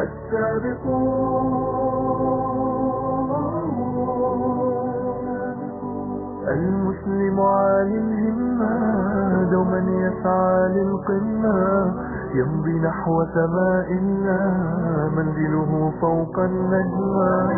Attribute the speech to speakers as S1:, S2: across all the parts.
S1: المسلم عالي الهمة دوما يسعى للقمة يمضي نحو سماء الله منزله فوق النجمة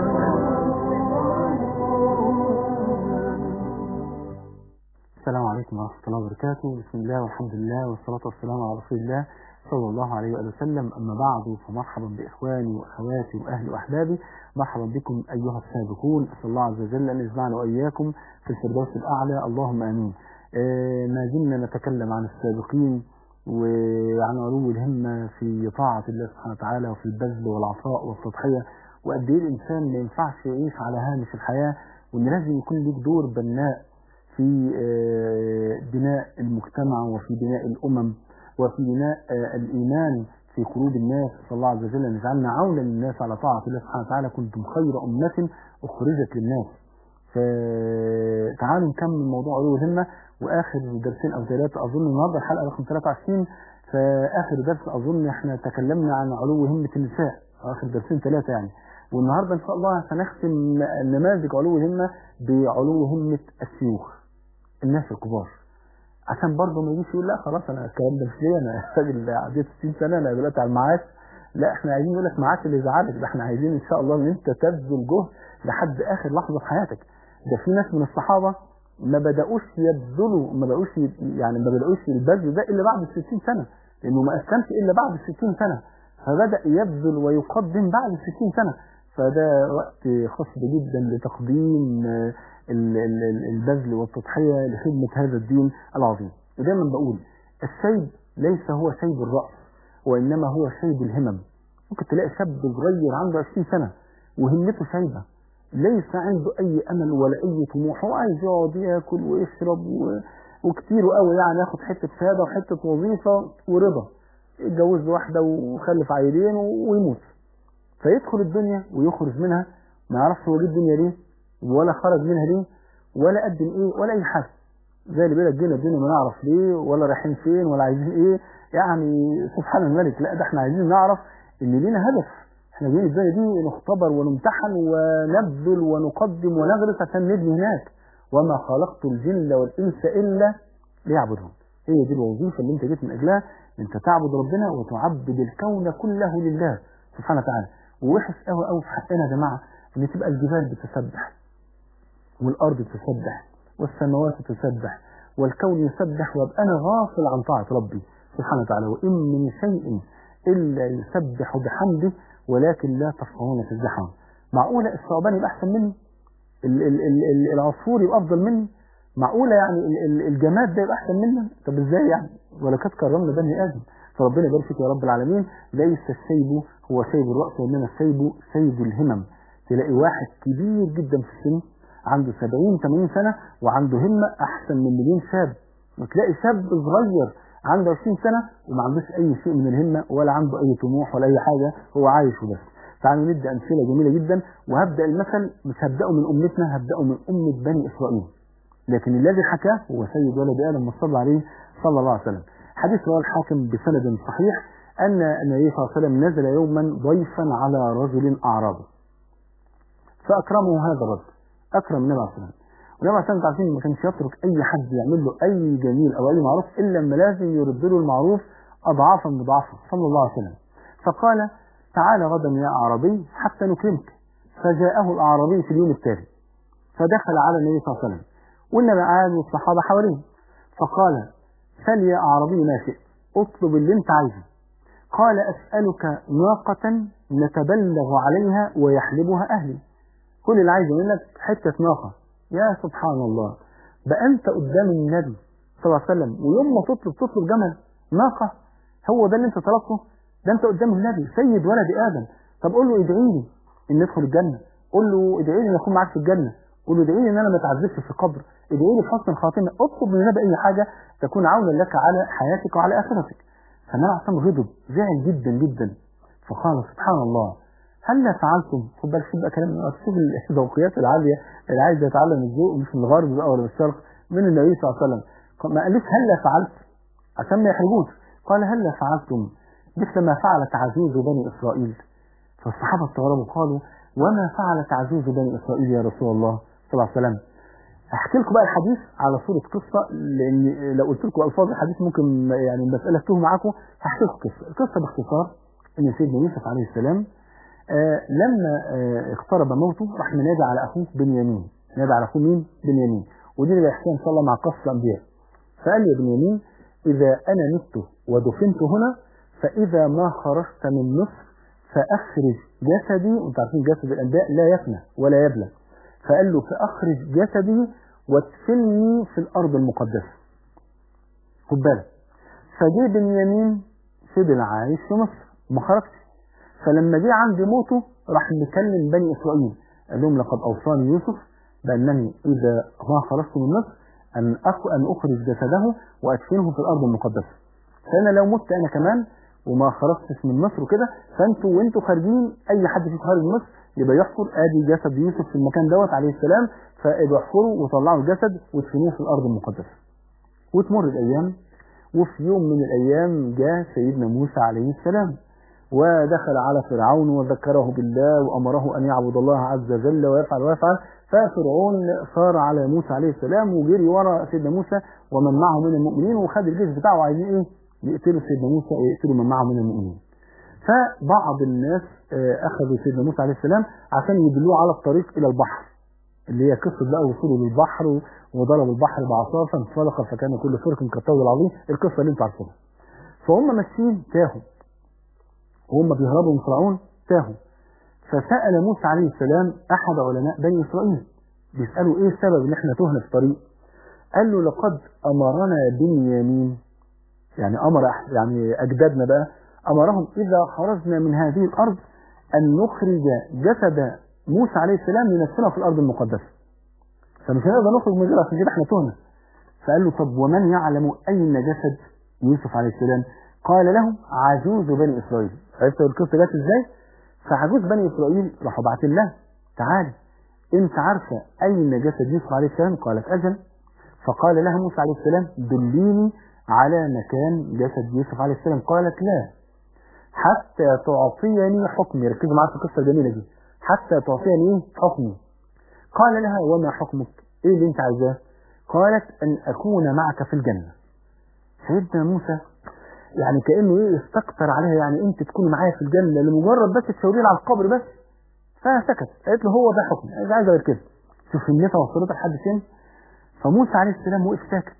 S2: السلام عليكم ورحمة الله وبركاته بسم الله والحمد لله والصلاة والسلام على رسول الله صلى الله عليه وآله وسلم أما بعد فمرحبا بإخواني وأخواتي وأهلي وأحبابي مرحبا بكم أيها السابقون أسأل الله عز وجل أن يجمعنا وإياكم في الفردوس الأعلى اللهم آمين آه ما زلنا نتكلم عن السابقين وعن علو الهمة في طاعة الله سبحانه وتعالى وفي البذل والعطاء والتضحية وقد إيه الإنسان ما ينفعش يعيش على هامش الحياة وإن لازم يكون ليك دور بناء في بناء المجتمع وفي بناء الأمم وفي بناء الإيمان في قلوب الناس صلى الله عز وجل أن يجعلنا عونا للناس على طاعة الله سبحانه وتعالى كنتم خير أمة أخرجت للناس فتعالوا نكمل موضوع علو الهمة وآخر درسين أو ثلاثة أظن النهاردة الحلقة رقم 23 فآخر درس أظن احنا تكلمنا عن علو همة النساء آخر درسين ثلاثة يعني والنهاردة إن شاء الله هنختم نماذج علو الهمة بعلو همة الشيوخ الناس الكبار عشان برضه ما يجيش يقول لا خلاص انا الكلام ده مش ليا انا راجل عديت 60 سنه انا دلوقتي على المعاش لا احنا عايزين نقول لك معاش اللي يزعلك ده احنا عايزين ان شاء الله ان انت تبذل جهد لحد اخر لحظه في حياتك ده في ناس من الصحابه ما بداوش يبذلوا ما بقوش يعني ما بداوش البذل ده الا بعد ال 60 سنه لانه ما اسلمش الا بعد ال 60 سنه فبدا يبذل ويقدم بعد ال 60 سنه فده وقت خصب جدا لتقديم البذل والتضحية لخدمة هذا الدين العظيم ودايما بقول الشيب ليس هو شيب الرأس وإنما هو شيب الهمم ممكن تلاقي شاب صغير عنده 20 سنة وهمته شيبة ليس عنده أي أمل ولا أي طموح هو عايز يقعد ياكل ويشرب و... وكتير قوي يعني ياخد حتة شهادة وحتة وظيفة ورضا يتجوز واحدة وخلف عيلين ويموت فيدخل الدنيا ويخرج منها ما يعرفش هو جه الدنيا ليه ولا خرج منها ليه ولا قدم ايه ولا اي حاجه زي اللي بيقول لك جينا الدنيا ما نعرف ليه ولا رايحين فين ولا عايزين ايه يعني سبحان الملك لا ده احنا عايزين نعرف ان لينا هدف احنا جايين الدنيا دي نختبر ونمتحن ونبذل ونقدم ونغرس عشان نبني هناك وما خلقت الجن والانس الا ليعبدون هي دي الوظيفه اللي انت جيت من اجلها انت تعبد ربنا وتعبد الكون كله لله سبحانه وتعالى ووحش قوي قوي في حقنا يا جماعه ان تبقى الجبال بتسبح والأرض تسبح والسماوات تسبح والكون يسبح وابقى أنا غافل عن طاعة ربي سبحانه وتعالى وإن من شيء إلا يسبح بحمده ولكن لا تفقهون تسبحون معقولة الثعبان يبقى أحسن مني العصفور يبقى أفضل مني معقولة يعني الجماد ده يبقى أحسن مني طب إزاي يعني ولقد كرمنا بني آدم فربنا يبارك فيك يا رب العالمين ليس السيب هو سيب الرأس وإنما السيب سيب الهمم تلاقي واحد كبير جدا في السن عنده 70 80 سنة وعنده همة أحسن من مليون شاب وتلاقي شاب صغير عنده 20 سنة وما عندوش أي شيء من الهمة ولا عنده أي طموح ولا أي حاجة هو عايش وبس تعالوا ندي أمثلة جميلة جدا وهبدأ المثل مش هبدأه من أمتنا هبدأه من أمة بني إسرائيل لكن الذي حكاه هو سيد ولد آدم صلى عليه صلى الله عليه وسلم حديث رواه الحاكم بسند صحيح أن النبي صلى الله عليه وسلم نزل يوما ضيفا على رجل أعرابي فأكرمه هذا الرجل اكرم النبي عليه الصلاه والسلام والنبي عليه الصلاه والسلام ما كانش يترك اي حد يعمل له اي جميل او اي معروف الا لما لازم يرد له المعروف اضعافا مضاعفه صلى الله عليه وسلم فقال تعال غدا يا اعرابي حتى نكرمك فجاءه الاعرابي في اليوم التالي فدخل على النبي صلى الله عليه وسلم والنبي قاعد والصحابه حواليه فقال سل يا اعرابي ما شئت اطلب اللي انت عايزه قال اسالك ناقه نتبلغ عليها ويحلبها اهلي كل اللي عايزه منك حتة ناقة يا سبحان الله بقى انت قدام النبي صلى الله عليه وسلم ويوم ما تطلب تطلب جمل ناقة هو ده اللي انت طلبته ده انت قدام النبي سيد ولد ادم طب قول له ادعي لي ان ادخل الجنة قول له ادعي لي ان اكون معاك في الجنة قول له ادعي لي ان انا ما اتعذبش في القبر ادعي لي بحسن الخاتمة اطلب من النبي اي حاجة تكون عونا لك على حياتك وعلى اخرتك فالنبي عليه الصلاه غضب زعل جدا جدا فقال سبحان الله هل فعلتم خد بالك شوف بقى كلام شوف الذوقيات العاليه اللي عايز يتعلم الذوق مش من الغرب بقى ولا من الشرق من النبي صلى الله عليه وسلم ما قالش هل فعلت عشان ما يحرجوش قال هل فعلتم مثل ما فعلت عزيز بني اسرائيل فالصحابة استغربوا قالوا وما فعلت عجوز بني إسرائيل يا رسول الله صلى الله عليه وسلم احكي لكم بقى الحديث على صورة قصة لان لو قلت لكم الفاظ الحديث ممكن يعني المسألة تتوه معاكم هحكي لكم قصة القصة باختصار ان سيدنا يوسف عليه السلام آه لما آه اقترب موته راح منادى على اخوه بنيامين نادى على اخوه مين بنيامين ودي اللي هيحكيها ان شاء الله مع قصة الانبياء فقال يا بنيامين اذا انا مت ودفنت هنا فاذا ما خرجت من مصر فاخرج جسدي وانتم عارفين جسد الانبياء لا يفنى ولا يبلى فقال له فاخرج جسدي وادفني في الارض المقدسه خد بالك فجه بنيامين فضل عايش في مصر ما خرجش فلما جه عند موته راح مكلم بني اسرائيل قال لهم لقد اوصاني يوسف بانني اذا ما خرجت من مصر ان ان اخرج جسده وادفنه في الارض المقدسه فانا لو مت انا كمان وما خرجتش من مصر وكده فانتوا وانتوا خارجين اي حد فيكم خارج من مصر يبقى يحفر ادي جسد يوسف في المكان دوت عليه السلام فيبقى يحفروا وطلعوا الجسد وادفنوه في الارض المقدسه وتمر الايام وفي يوم من الايام جاء سيدنا موسى عليه السلام ودخل على فرعون وذكره بالله وامره ان يعبد الله عز وجل ويفعل ويفعل ففرعون صار على موسى عليه السلام وجري ورا سيدنا موسى ومن معه من المؤمنين وخد الجيش بتاعه عايزين ايه يقتلوا سيدنا موسى ويقتلوا من معه من المؤمنين فبعض الناس اخذوا سيدنا موسى عليه السلام عشان يدلوه على الطريق الى البحر اللي هي قصه بقى وصوله للبحر وضرب البحر بعصاه فانفلق فكان كل فرق كالطود العظيم القصه اللي انتوا عارفينها فهم ماشيين تاهوا وهم بيهربوا من فرعون تاهوا فسال موسى عليه السلام احد علماء بني اسرائيل بيسالوا ايه السبب ان احنا تهنا في الطريق قال له لقد امرنا بنيامين يعني امر يعني اجدادنا بقى امرهم اذا خرجنا من هذه الارض ان نخرج جسد موسى عليه السلام لنفسنا في الارض المقدسه فمش هنقدر نخرج من غير عشان كده احنا تهنا فقال له طب ومن يعلم اين جسد يوسف عليه السلام قال له عجوز بني اسرائيل عرفت القصه جت ازاي فعجوز بني اسرائيل راحوا باعتين لها تعالي انت عارفه اين جسد يوسف عليه السلام قالت اجل فقال لها موسى عليه السلام دليني على مكان جسد يوسف عليه السلام قالت لا حتى تعطيني حكمي ركزوا معايا في القصه الجميله دي حتى تعطيني حكمي قال لها وما حكمك ايه اللي انت عايزاه قالت ان اكون معك في الجنه سيدنا موسى يعني كانه ايه استكتر عليها يعني انت تكون معايا في الجنه لمجرد بس تشاوري على القبر بس فسكت قالت له هو ده حكمي مش عايزه غير كده شوف النفا وصلتها لحد فين فموسى عليه السلام وقف ساكت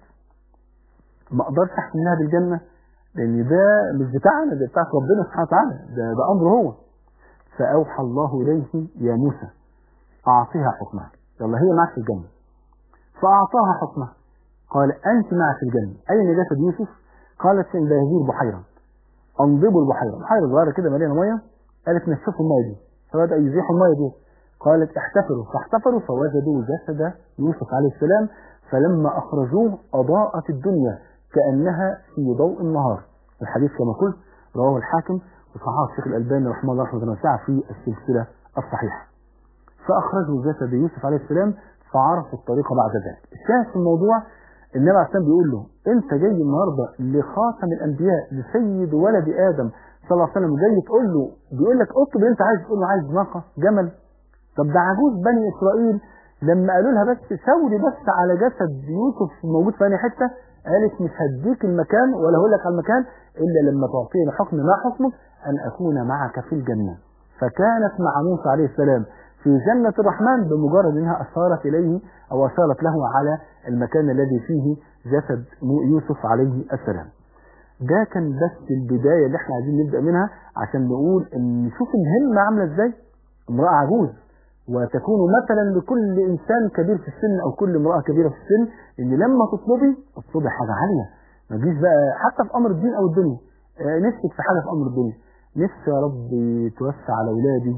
S2: ما اقدرش احكم لها بالجنه لان ده مش بتاعنا ده بتاع ربنا سبحانه وتعالى ده ده امره هو فاوحى الله اليه يا موسى اعطيها حكمها يلا هي معك في الجنه فاعطاها حكمها قال انت معك في الجنه اين جسد يوسف قالت في هذه البحيره انضبوا البحيره بحيره صغيره كده مليانه ميه قالت نشفوا الميه دي فبداوا يزيحوا الميه دي قالت احتفروا فاحتفروا فوجدوا جسد يوسف عليه السلام فلما اخرجوه اضاءت الدنيا كانها في ضوء النهار الحديث كما قلت رواه الحاكم وصححه الشيخ الالباني رحمه الله رحمه واسعه في السلسله الصحيحه فاخرجوا جسد يوسف عليه السلام فعرفوا الطريقه بعد ذلك الشاهد في الموضوع النبي عليه السلام بيقول له انت جاي النهارده لخاتم الانبياء لسيد ولد ادم صلى الله عليه وسلم جاي تقول له بيقول لك اطلب انت عايز تقول له عايز ناقه جمل طب ده عجوز بني اسرائيل لما قالوا لها بس شاوري بس على جسد يوسف موجود في أي حته قالت مش هديك المكان ولا هقول لك على المكان الا لما تعطيني حكم ما حكمك ان اكون معك في الجنه فكانت مع موسى عليه السلام في جنة الرحمن بمجرد انها اشارت اليه او اشارت له على المكان الذي فيه جسد يوسف عليه السلام ده كان بس البداية اللي احنا عايزين نبدأ منها عشان نقول ان نشوف الهمة عاملة ازاي امرأة عجوز وتكون مثلا لكل انسان كبير في السن او كل امرأة كبيرة في السن ان لما تطلبي اطلبي حاجة عالية ما تجيش بقى حتى في امر الدين او الدنيا آه، نفسك في حاجة في امر الدنيا نفسي يا رب توسع على اولادي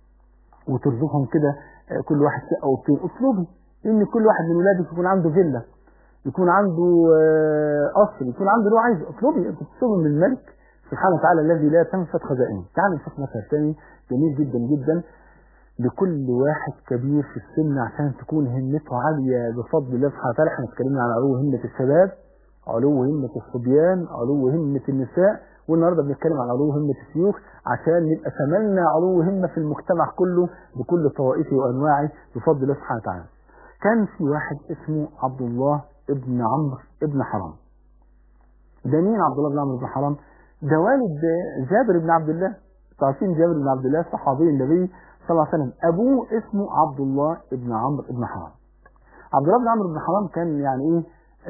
S2: وترزقهم كده آه، كل واحد شقه وبتين اطلبي ان كل واحد من ولادك يكون عنده فيلا يكون عنده آه، قصر يكون عنده اللي هو عايزه اطلبي انت تطلبي من الملك سبحانه وتعالى الذي لا تنفد خزائنه تعالوا نشوف مثل ثاني جميل جدا جدا لكل واحد كبير في السن عشان تكون همته عالية بفضل الله سبحانه وتعالى احنا اتكلمنا عن علو همة الشباب علو همة الصبيان علو همة النساء والنهارده بنتكلم عن علو همه الشيوخ عشان نبقى ثمننا علو همه في المجتمع كله بكل طوائفه وانواعه بفضل الله سبحانه وتعالى. كان في واحد اسمه عبد الله ابن عمرو ابن حرام. ده مين عبد الله بن عمرو بن حرام؟ ده والد جابر بن عبد الله. عارفين جابر بن عبد الله صحابي النبي صلى الله عليه وسلم، ابوه اسمه عبد الله ابن عمرو ابن حرام. عبد الله بن عمرو بن حرام كان يعني ايه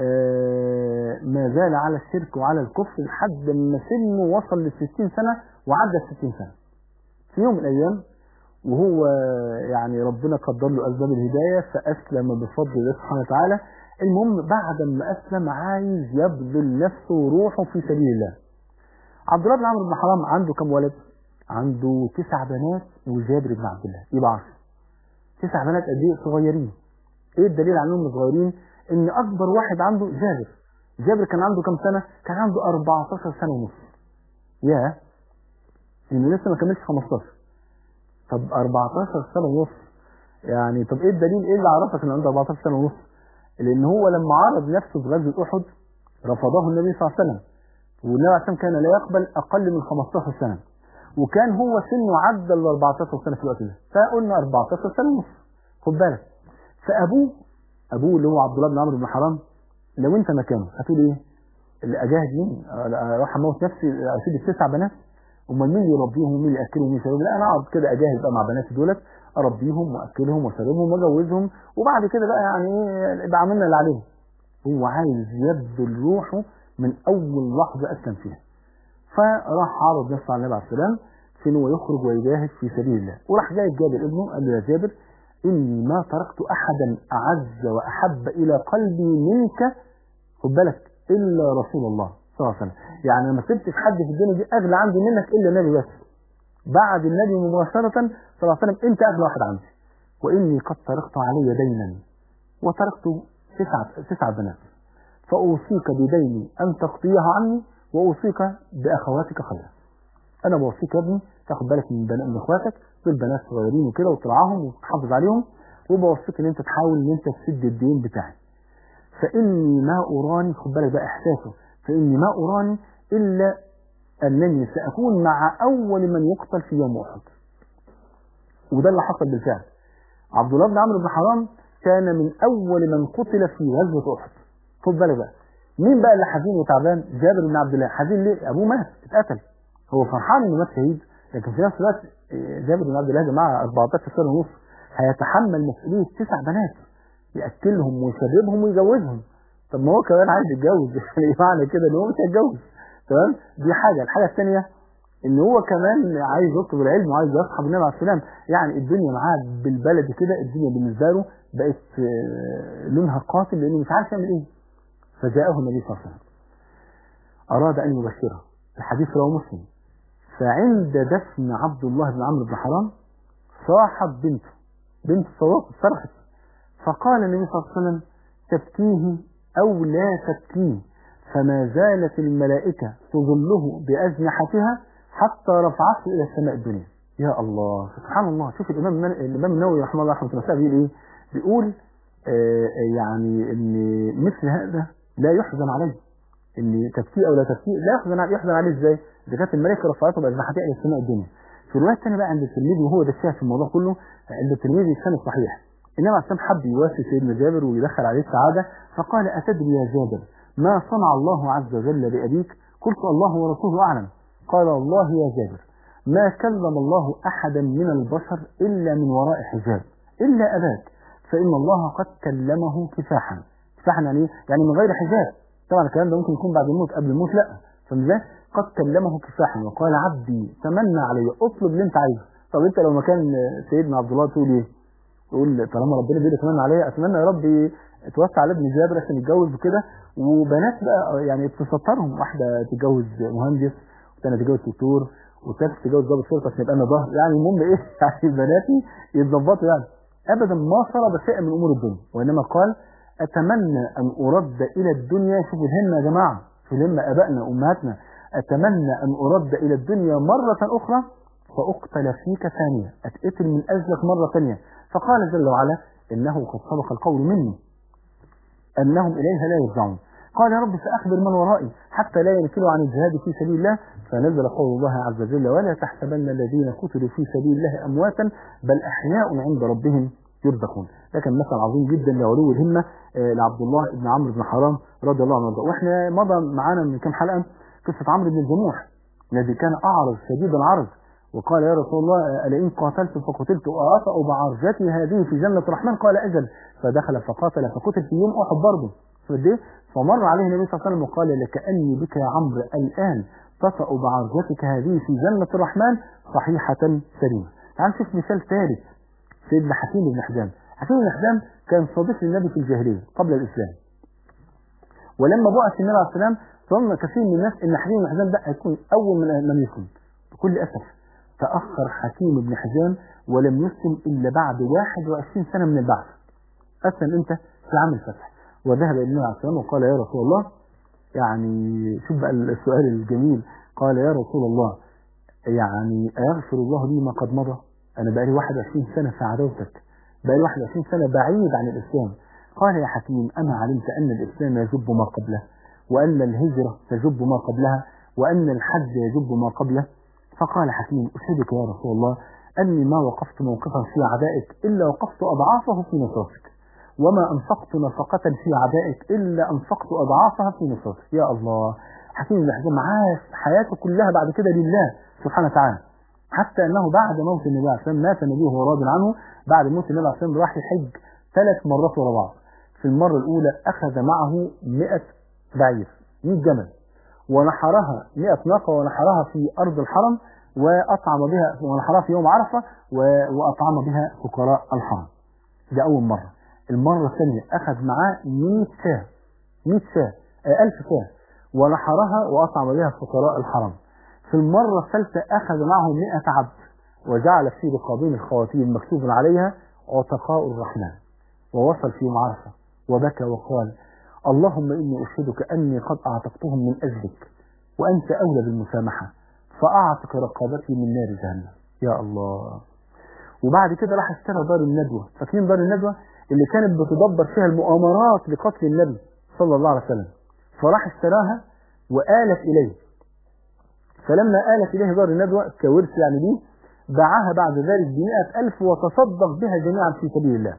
S2: آه ما زال على الشرك وعلى الكفر لحد ما سنه وصل لل 60 سنه وعدى ال 60 سنه. في يوم من الايام وهو يعني ربنا قدر له اسباب الهدايه فاسلم بفضل الله سبحانه وتعالى المهم بعد ما اسلم عايز يبذل نفسه وروحه في سبيل الله. عبد الله بن عمرو بن حرام عنده كم ولد؟ عنده تسع بنات وجابر بن عبد الله يبقى 10 تسع بنات قد ايه صغيرين ايه الدليل على انهم صغيرين ان اكبر واحد عنده جابر جابر كان عنده كم سنه كان عنده 14 سنه ونص يا انه لسه ما كملش 15 طب 14 سنه ونص يعني طب ايه الدليل ايه اللي عرفك انه عنده 14 سنه ونص لان هو لما عرض نفسه في غزوه احد رفضه النبي صلى الله عليه وسلم والنبي عليه الصلاه كان لا يقبل اقل من 15 سنه وكان هو سنه عدى ال 14 سنه في الوقت ده فقلنا 14 سنه ونص خد بالك فابوه ابوه اللي هو عبد الله بن عمرو بن حرام لو انت مكانه هتقول ايه؟ اللي اجاهد مين؟ اروح اموت نفسي اسيب التسع بنات امال مين اللي يربيهم ومين اللي ياكلهم ومين يشربهم؟ لا انا اقعد كده اجاهد بقى مع بناتي دولت اربيهم واكلهم واشربهم واجوزهم وبعد كده بقى يعني ايه يبقى عملنا اللي عليهم. هو عايز يبذل روحه من اول لحظه اسلم فيها. فراح عرض نفسه على النبي عليه السلام في انه يخرج ويجاهد في سبيل الله وراح جاي جابر ابنه قال له يا جابر اني ما تركت احدا اعز واحب الى قلبي منك خد بالك الا رسول الله صلى الله عليه وسلم يعني ما سبتش حد في الدنيا دي اغلى عندي منك الا النبي بس بعد النبي مباشره صلى الله عليه وسلم انت اغلى واحد عندي واني قد تركت علي دينا وتركت تسعه تسعه بنات فاوصيك بديني ان تقضيها عني واوصيك باخواتك خيرا انا بوصيك يا ابني تاخد بالك من بنات من اخواتك دول بنات صغيرين وكده وترعاهم وتحافظ عليهم وبوصيك ان انت تحاول ان انت تسد الدين بتاعي فاني ما اراني خد بالك بقى احساسه فاني ما اراني الا انني ساكون مع اول من يقتل في يوم احد وده اللي حصل بالفعل عبد الله بن عمرو بن حرام كان من اول من قتل في غزوه احد خد بالك بقى مين بقى اللي حزين وتعبان جابر بن عبد الله حزين ليه ابوه مات اتقتل هو فرحان انه مات شهيد لكن في نفس الوقت جابر بن عبد الله يا جماعه 14 سنه ونص هيتحمل مسؤوليه تسع بنات ياكلهم ويشربهم ويجوزهم طب ما هو كمان عايز يتجوز يعني معنى كده ان هو مش هيتجوز تمام دي حاجه الحاجه الثانيه ان هو كمان عايز يطلب العلم وعايز يصحب النبي عليه السلام يعني الدنيا معاه بالبلد كده الدنيا بالنسبه له بقت لونها قاتل لانه مش عارف يعمل ايه فجاءه النبي صلى الله عليه وسلم اراد ان يبشره الحديث رواه مسلم فعند دفن عبد الله بن عمرو بن حرام صاحت بنته بنت صوت صرخت فقال النبي صلى الله عليه وسلم تبكيه أو لا تبكيه فما زالت الملائكة تظله بأجنحتها حتى رفعته إلى السماء الدنيا يا الله سبحان الله شوف الإمام الإمام النووي رحمه الله رحمه الله بيقول إيه بيقول آه يعني إن مثل هذا لا يحزن عليه ان تبكيه او لا تبكيه لا يحزن عليه يحزن عليه ازاي؟ اذا كانت الملائكه رفعته باجنحتها الى السماء الدنيا. في الروايه الثانيه بقى عند الترمذي وهو ده الشاهد في الموضوع كله عند الترمذي كان صحيح. انما عشان حب يواسي سيدنا جابر ويدخل عليه السعاده فقال اتدري يا جابر ما صنع الله عز وجل بابيك؟ قلت الله ورسوله اعلم. قال الله يا جابر ما كلم الله احدا من البشر الا من وراء حجاب الا اباك فان الله قد كلمه كفاحا. كفاحا يعني ايه؟ يعني من غير حجاب. طبعا الكلام ده ممكن يكون بعد الموت قبل الموت لا فمزاج قد كلمه كفاحا وقال عبدي تمنى علي اطلب اللي انت عايزه طب انت لو مكان سيدنا عبد الله تقول ايه تقول طالما ربنا بيقول اتمنى عليا اتمنى يا رب توسع على ابن جابر عشان يتجوز وكده وبنات بقى يعني تسطرهم واحده تتجوز مهندس والثانيه تتجوز دكتور والثالثه تتجوز ضابط شرطه عشان يبقى لنا ظهر يعني المهم ايه يعني بناتي يتظبطوا يعني ابدا ما طلب شيئا من امور الدنيا وانما قال أتمنى أن أرد إلى الدنيا شوفوا الهمة يا جماعة شوفوا الهمة أبائنا أمهاتنا أتمنى أن أرد إلى الدنيا مرة أخرى فأقتل فيك ثانية أتقتل من أجلك مرة ثانية فقال جل وعلا إنه قد سبق القول مني أنهم إليها لا يرجعون قال يا رب فأخبر من ورائي حتى لا ينكلوا عن الجهاد في سبيل الله فنزل قول الله عز وجل ولا تحسبن الذين قتلوا في سبيل الله أمواتا بل أحياء عند ربهم يرزقون ده كان مثل عظيم جدا لعلو الهمة آه، لعبد الله بن عمرو بن حرام رضي الله عنه وارضاه. واحنا مضى معانا من كام حلقة قصة عمرو بن الجموح الذي كان أعرض شديد العرض وقال يا رسول الله ألئن قاتلت فقتلت أطأ بعرجتي هذه في جنة الرحمن قال أجل فدخل فقاتل فقتل في يوم أحد برضه فقد إيه؟ فمر عليه النبي صلى الله عليه وسلم وقال لكأني بك يا عمرو الآن تطأ بعرجتك هذه في جنة الرحمن صحيحة سليمة تعال نشوف مثال ثالث سيدنا حكيم بن حزام حكيم بن حزام كان صديق للنبي في الجاهلية قبل الإسلام ولما بعث النبي عليه السلام ظن كثير من الناس ان حكيم بن حزام ده هيكون اول من من يسلم بكل اسف تاخر حكيم بن حزام ولم يسلم الا بعد 21 سنه من البعث اسلم امتى في عام الفتح وذهب الى النبي عليه السلام وقال يا رسول الله يعني شوف بقى السؤال الجميل قال يا رسول الله يعني أيغفر الله لي ما قد مضى أنا بقالي 21 سنة في عداوتك بقالي 21 سنة بعيد عن الإسلام قال يا حكيم أما علمت أن الإسلام يجب ما قبله وأن الهجرة تجب ما قبلها وأن الحج يجب ما قبله فقال حكيم أشهدك يا رسول الله أني ما وقفت موقفا في عدائك إلا وقفت أضعافه في نصرتك وما أنفقت نفقة في عدائك إلا أنفقت أضعافها في نصرتك يا الله حكيم بن حزام عاش حياته كلها بعد كده لله سبحانه وتعالى حتى أنه بعد موت النبي عليه الصلاة والسلام مات النبي وهو راض عنه بعد موت النبي عليه الصلاة والسلام راح يحج ثلاث مرات ورا بعض في المرة الأولى أخذ معه 100 بعير 100 جمل ونحرها 100 ناقة ونحرها في أرض الحرم وأطعم بها ونحرها في يوم عرفة و- وأطعم بها فقراء الحرم ده أول مرة المرة الثانية أخذ معاه 100 شاه 100 شاه آه، 1000 شاه ونحرها وأطعم بها فقراء الحرم في المرة الثالثة أخذ معه 100 عبد وجعل في رقابين الخواتيم مكتوب عليها عتقاء الرحمن ووصل في يوم عرفة وبكى وقال اللهم إني أشهدك أني قد أعتقتهم من أجلك وأنت أولى بالمسامحة فأعتق رقابتي من نار جهنم يا الله وبعد كده راح اشترى دار الندوة فاكرين دار الندوة اللي كانت بتدبر فيها المؤامرات لقتل النبي صلى الله عليه وسلم فراح اشتراها وآلت إليه فلما آلت إليه دار الندوة كورث يعني ليه باعها بعد ذلك بمئة ألف وتصدق بها جميعا في سبيل الله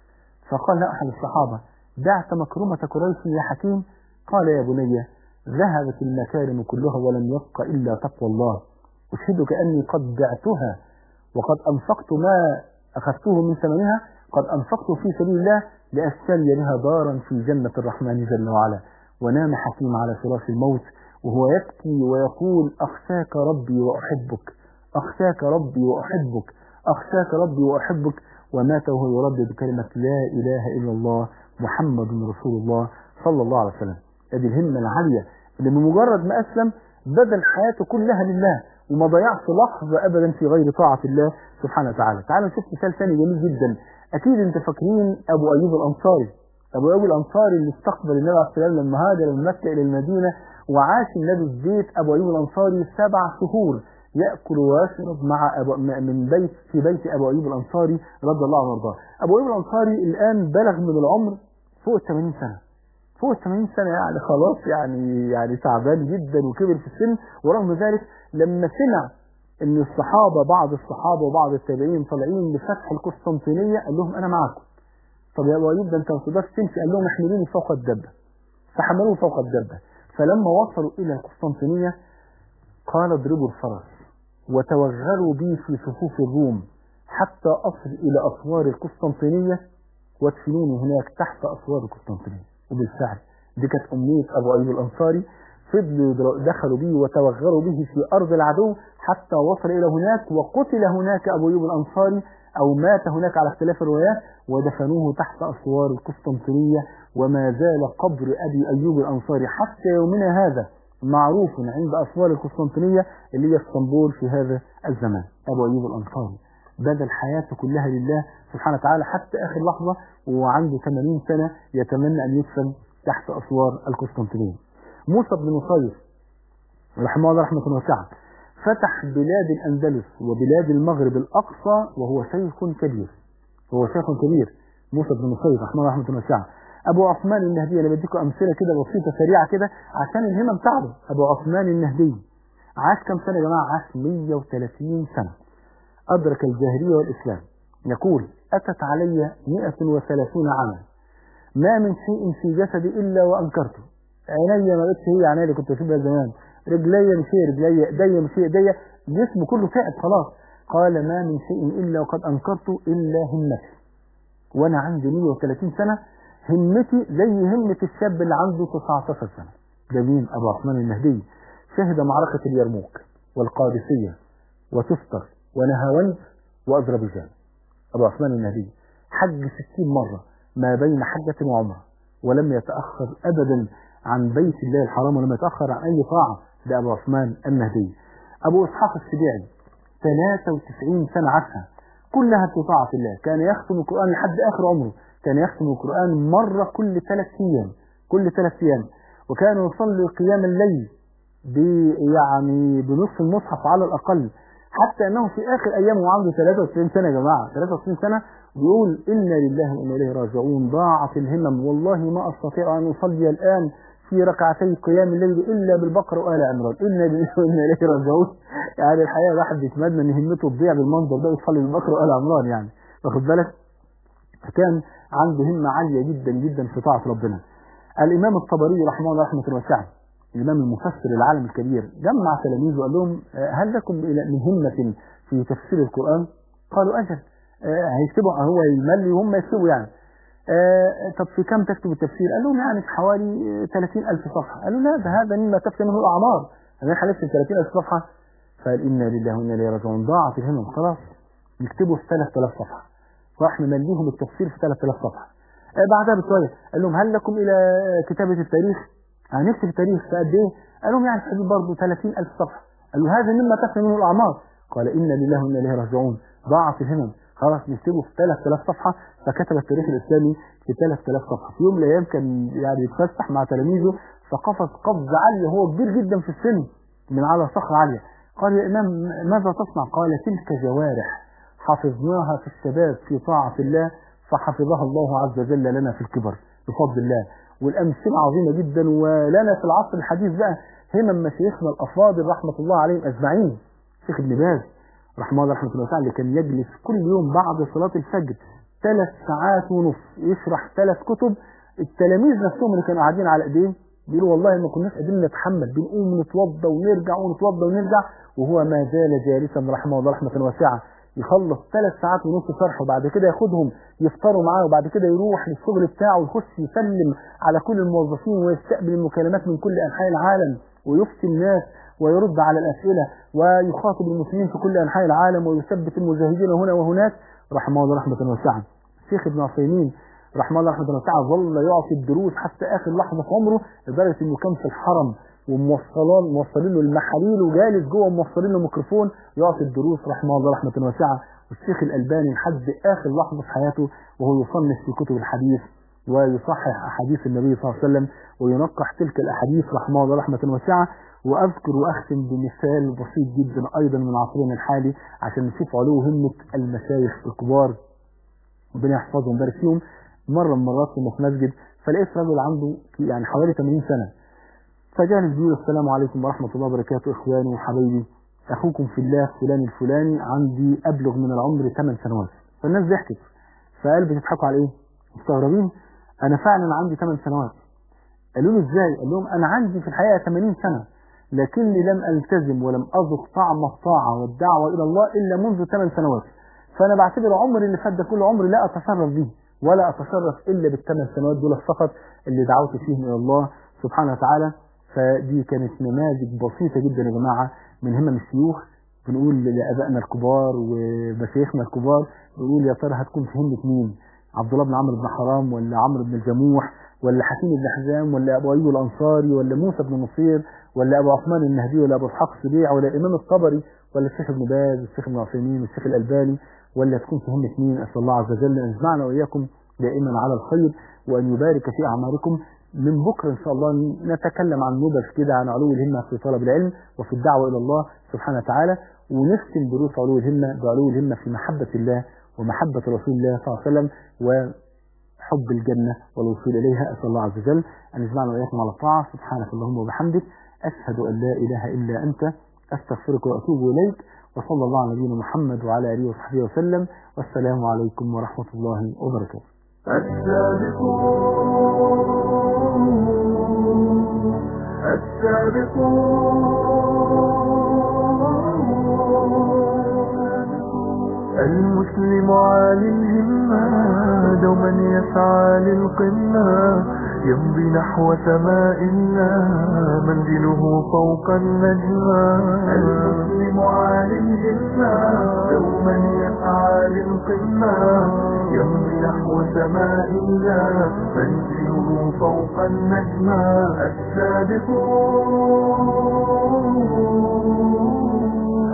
S2: فقال له أحد الصحابة دعت مكرمة قريش يا حكيم قال يا بني ذهبت المكارم كلها ولم يبق إلا تقوى الله أشهدك أني قد بعتها وقد أنفقت ما أخذته من ثمنها قد أنفقت في سبيل الله لأشتري بها دارا في جنة الرحمن جل وعلا ونام حكيم على فراش الموت وهو يبكي ويقول أخشاك ربي وأحبك أخشاك ربي وأحبك أخشاك ربي وأحبك ومات وهو يردد بكلمة لا إله إلا الله محمد رسول الله صلى الله عليه وسلم هذه الهمة العالية اللي بمجرد ما أسلم بدل حياته كلها لله وما ضيعش لحظة أبدا في غير طاعة الله سبحانه وتعالى تعالوا نشوف مثال ثاني جميل جدا أكيد أنت فاكرين أبو أيوب الأنصاري أبو أيوب الأنصاري اللي استقبل النبي عليه الصلاة والسلام لما هاجر من مكة إلى المدينة وعاش النبي في بيت أبو أيوب الأنصاري سبع شهور يأكل ويشرب مع أبو من بيت في بيت أبو أيوب الأنصاري رضي الله عنه وارضاه أبو أيوب الأنصاري الآن بلغ من العمر فوق ال 80 سنة فوق ال 80 سنة يعني خلاص يعني يعني تعبان جدا وكبر في السن ورغم ذلك لما سمع ان الصحابة بعض الصحابة وبعض التابعين طالعين لفتح القسطنطينية قال لهم انا معاكم طب يا ابو ايوب ده انت ما تقدرش تمشي قال لهم احملوني فوق الدبة فحملوه فوق الدبة فلما وصلوا الى القسطنطينية قال اضربوا الفرس وتوغلوا بي في صفوف الروم حتى أصل إلى أسوار القسطنطينية وادفنوني هناك تحت أسوار القسطنطينية وبالفعل دي كانت أمنية أبو أيوب الأنصاري فضلوا يدر- دخلوا به وتوغلوا به في أرض العدو حتى وصل إلى هناك وقتل هناك أبو أيوب الأنصاري أو مات هناك على اختلاف الروايات ودفنوه تحت أسوار القسطنطينية وما زال قبر أبي أيوب الأنصاري حتى يومنا هذا معروف عند أسوار القسطنطينية اللي هي اسطنبول في هذا الزمان أبو أيوب الأنصاري بدل حياته كلها لله سبحانه وتعالى حتى آخر لحظة وعنده 80 سنة يتمنى أن يدفن تحت أسوار القسطنطينية موسى بن نصير رحمه الله رحمة واسعة فتح بلاد الأندلس وبلاد المغرب الأقصى وهو شيخ كبير هو شيخ كبير موسى بن نصير رحمه الله رحمة واسعة ابو عثمان النهدي انا بديكم امثله كده بسيطه سريعه كده عشان الهمم تعرف ابو عثمان النهدي عاش كم سنه يا جماعه عاش 130 سنه ادرك الجاهليه والاسلام يقول اتت علي 130 عاما ما من شيء في جسدي الا وانكرته عيني ما بقتش هي عيني اللي كنت بشوفها زمان رجلي مش هي رجلي ايديا مش هي ايديا جسمه كله تعب خلاص قال ما من شيء الا وقد انكرته الا همتي وانا عندي 130 سنه همتي زي همه الشاب اللي عنده 19 سنه ده مين ابو عثمان النهدي شهد معركه اليرموك والقادسيه وتستر ونهاوند واذربيجان ابو عثمان النهدي حج 60 مره ما بين حجه وعمره ولم يتاخر ابدا عن بيت الله الحرام ولم يتاخر عن اي طاعه ده ابو عثمان النهدي ابو اسحاق السبيعي 93 سنه عاشها كلها في طاعه الله كان يختم القران لحد اخر عمره كان يختم القران مره كل ثلاث ايام كل ثلاث ايام وكان يصلي قيام الليل ب يعني بنصف المصحف على الاقل حتى انه في اخر ايامه وعنده 93 سنه يا جماعه 93 سنه بيقول انا لله وانا اليه راجعون ضاعت الهمم والله ما استطيع ان اصلي الان في ركعتي قيام الليل الا بالبقره وال عمران انا لله وانا اليه راجعون يعني الحقيقه الواحد بيتمنى ان همته تضيع بالمنظر ده يصلي بالبقره وال عمران يعني واخد بالك فكان عنده همه عاليه جدا جدا في طاعه ربنا الامام الطبري رحمه الله رحمه واسعه الإمام المفسر العالم الكبير جمع تلاميذه وقال لهم هل لكم من همة في تفسير القرآن؟ قالوا أجل هيكتبوا هو يملي وهم يكتبوا يعني طب في كم تكتب التفسير؟ قال لهم يعني في حوالي 30 ألف صفحة قالوا لا ده هذا مما تفتى منه الأعمار أنا هنكتب 30 ألف صفحة فقال إنا لله وإنا إليه راجعون ضاعت الهمم خلاص نكتبه في 3000 صفحة راح ممليهم التفسير في 3000 صفحة بعدها بشوية قال لهم هل لكم إلى كتابة التاريخ؟ هنكتب التاريخ في قد ايه؟ قال لهم يعني حدود برضه 30000 صفحه قالوا هذا مما تفنى منه الاعمار قال انا لله وانا اليه راجعون ضاعت الهمم خلاص نكتبه في 3000 صفحه فكتب التاريخ الاسلامي في 3000 صفحه في يوم من الايام كان يعني يتفسح مع تلاميذه فقفز قفز عاليه هو كبير جدا في السن من على صخره عاليه قال يا امام ماذا تصنع؟ قال تلك جوارح حفظناها في الشباب في طاعه الله فحفظها الله عز وجل لنا في الكبر بفضل الله والأمثلة عظيمة جدا ولنا في العصر الحديث بقى همم مشايخنا الأفاضل رحمة الله عليهم أجمعين شيخ ابن باز رحمه الله رحمة الله تعالى اللي كان يجلس كل يوم بعد صلاة الفجر ثلاث ساعات ونص يشرح ثلاث كتب التلاميذ نفسهم اللي كانوا قاعدين على ايديه بيقولوا والله ما كناش قادرين نتحمل بنقوم نتوضى ونرجع ونتوضى ونرجع وهو ما زال جالسا رحمه الله رحمة واسعة يخلص ثلاث ساعات ونص شرح وبعد كده ياخدهم يفطروا معاه وبعد كده يروح للشغل بتاعه ويخش يسلم على كل الموظفين ويستقبل المكالمات من كل انحاء العالم ويفتي الناس ويرد على الاسئله ويخاطب المسلمين في كل انحاء العالم ويثبت المجاهدين هنا وهناك رحمه الله رحمه واسعه. الشيخ ابن عثيمين رحمه الله رحمه واسعه ظل يعطي الدروس حتى اخر لحظه في عمره لدرجه انه كان في الحرم وموصلان موصلين له المحاليل وجالس جوه موصلين له ميكروفون يعطي الدروس رحمه الله رحمه واسعه والشيخ الالباني لحد اخر لحظه في حياته وهو يصنف في كتب الحديث ويصحح احاديث النبي صلى الله عليه وسلم وينقح تلك الاحاديث رحمه الله رحمه واسعه واذكر واختم بمثال بسيط جدا ايضا من عصرنا الحالي عشان نشوف علو همه المشايخ الكبار ربنا يحفظهم ويبارك فيهم مره من المرات كنا في مسجد فلقيت راجل عنده يعني حوالي 80 سنه فجالس بيقول السلام عليكم ورحمة الله وبركاته إخواني وحبايبي أخوكم في الله فلان الفلاني عندي أبلغ من العمر 8 سنوات فالناس ضحكت فقال بتضحكوا على إيه؟ مستغربين أنا فعلا عندي 8 سنوات قالوا له إزاي؟ قال لهم أنا عندي في الحقيقة 80 سنة لكني لم ألتزم ولم أذق طعم الطاعة والدعوة إلى الله إلا منذ 8 سنوات فأنا بعتبر عمري اللي فات ده كل عمري لا أتشرف به ولا أتشرف إلا بالثمان سنوات دول فقط اللي دعوت فيهم إلى الله سبحانه وتعالى فدي كانت نماذج بسيطة جدا يا جماعة من همم الشيوخ بنقول لآبائنا الكبار ومشايخنا الكبار بنقول يا ترى هتكون في همة مين؟ عبد الله بن عمرو بن حرام ولا عمرو بن الجموح ولا حكيم بن حزام ولا أبو أيوب الأنصاري ولا موسى بن نصير ولا أبو عثمان النهدي ولا أبو إسحاق السبيع ولا الإمام الطبري ولا الشيخ ابن باز والشيخ ابن عثيمين والشيخ الألباني ولا تكون في همة مين؟ أسأل الله عز وجل أن يجمعنا وإياكم دائما على الخير وأن يبارك في أعماركم من بكرة إن شاء الله نتكلم عن نبذ كده عن علو الهمة في طلب العلم وفي الدعوة إلى الله سبحانه وتعالى ونختم دروس علو الهمة بعلو الهمة في محبة الله ومحبة رسول الله صلى الله عليه وسلم حب الجنة والوصول إليها أسأل الله عز وجل أن يجمعنا وإياكم على الطاعة سبحانك اللهم وبحمدك أشهد أن لا إله إلا أنت أستغفرك وأتوب إليك وصلى الله على نبينا محمد وعلى آله وصحبه وسلم والسلام عليكم ورحمة الله وبركاته
S1: السابقون السابقون المسلم عالي الهمة دوما يسعى للقمة يمضي نحو سماء الله منزله فوق النجمة المسلم عالي الهمة دوما يسعى للقمة يمضي نحو سماء الله منزله فوق النجمة السابقون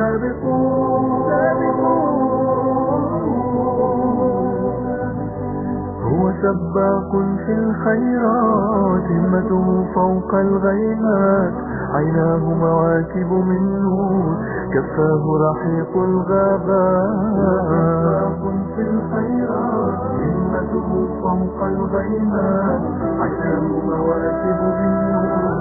S1: هو سباق في الخيرات همته فوق الغيمات عيناه مواكب من نور كفاه رحيق الغابات في الخيرات همته فوق الغيمات عيناه مواكب من نور